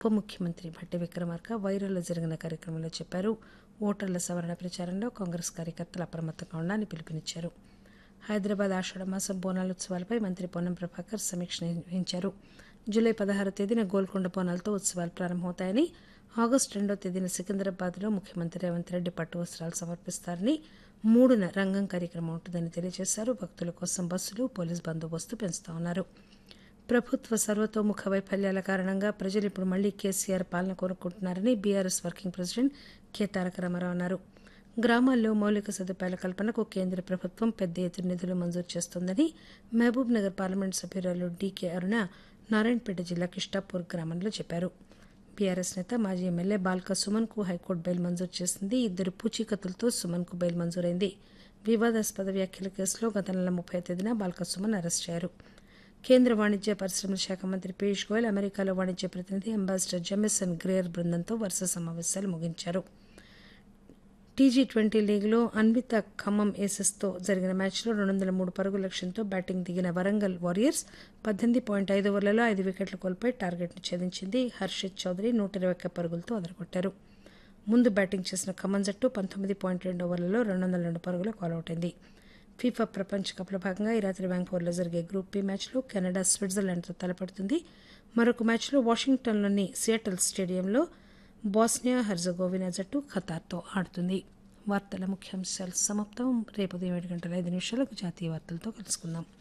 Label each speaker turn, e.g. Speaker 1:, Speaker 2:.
Speaker 1: ఉప ముఖ్యమంత్రి భట్టి విక్రమార్క వైరాలో జరిగిన కార్యక్రమంలో చెప్పారు ఓటర్ల సవరణ ప్రచారంలో కాంగ్రెస్ కార్యకర్తలు అప్రమత్తంగా ఉండాలని పిలుపునిచ్చారు హైదరాబాద్ ఆషాఢ మాసం బోనాల ఉత్సవాలపై మంత్రి పొన్నం ప్రభాకర్ సమీక్ష నిర్వహించారు జూలై పదహారో తేదీన గోల్కొండ బోనాలతో ఉత్సవాలు ప్రారంభమవుతాయని ఆగస్టు రెండో తేదీన సికింద్రాబాద్లో ముఖ్యమంత్రి రేవంత్ రెడ్డి పట్టు వస్త్రాలు సమర్పిస్తారని మూడున రంగం కార్యక్రమం ఉంటుందని తెలియజేశారు భక్తుల కోసం బస్సులు పోలీస్ బందోబస్తు పెంచుతామన్నారు ప్రభుత్వ సర్వతోముఖ వైఫల్యాల కారణంగా ప్రజలు ఇప్పుడు మళ్లీ కేసీఆర్ పాలన కోరుకుంటున్నారని BRS working president K Taraka Rama Rao అన్నారు గ్రామాల్లో మౌలిక సదుపాయాల కల్పనకు కేంద్ర ప్రభుత్వం పెద్ద ఎత్తున నిధులు మంజూరు చేస్తోందని మహబూబ్ నగర్ పార్లమెంట్ సభ్యురాలు డీకే అరుణ నారాయణపేట జిల్లా కిష్టాపూర్ గ్రామంలో చెప్పారు బీఆర్ఎస్ నేత మాజీ ఎమ్మెల్యే బాల్క సుమన్ కు హైకోర్టు బెయిల్ మంజూరు చేసింది ఇద్దరు పూచీకత్తులతో సుమన్ కు బెయిల్ మంజూరైంది వివాదాస్పద వ్యాఖ్యల కేసులో గత నెల ముప్పై తేదీన బాల్క సుమన్ అరెస్ట్ అయ్యారు కేంద్ర వాణిజ్య పరిశ్రమల శాఖ మంత్రి పీయూష్ గోయల్ అమెరికాలో వాణిజ్య ప్రతినిధి అంబాసిడర్ జెమిసన్ గ్రేయర్ బృందంతో వరుస సమావేశాలు ముగించారు టీజీ ట్వంటీ లీగ్లో అన్విత ఖమ్మం ఏసెస్తో జరిగిన మ్యాచ్లో రెండు వందల మూడు పరుగుల లక్ష్యంతో బ్యాటింగ్ దిగిన వరంగల్ వారియర్స్ పద్దెనిమిది పాయింట్ ఐదు ఓవర్లలో ఐదు వికెట్లు కోల్పోయి టార్గెట్ను ఛేదించింది హర్షిత్ చౌదరి నూట ఇరవై ఒక్క పరుగులతో అదరగొట్టారు ముందు బ్యాటింగ్ చేసిన ఖమ్మం జట్టు పంతొమ్మిది పాయింట్ రెండు ఓవర్లలో రెండు వందల రెండు పరుగులకు ఆల్అవుట్ అయింది ఫీఫా ప్రపంచ కప్లో భాగంగా ఈ రాత్రి వ్యాంకోవర్లో జరిగే గ్రూప్ బి మ్యాచ్లో కెనడా స్విట్జర్లాండ్తో తలపడుతుంది మరొక మ్యాచ్లో వాషింగ్టన్లోని సియాటల్ స్టేడియంలో బాస్నియా హెర్జగోవినా జట్టు ఖతార్తో ఆడుతుంది వార్తల ముఖ్యాంశాలు సమాప్తం రేపు ఉదయం ఏడు గంటల ఐదు నిమిషాలకు జాతీయ వార్తలతో కలుసుకుందాం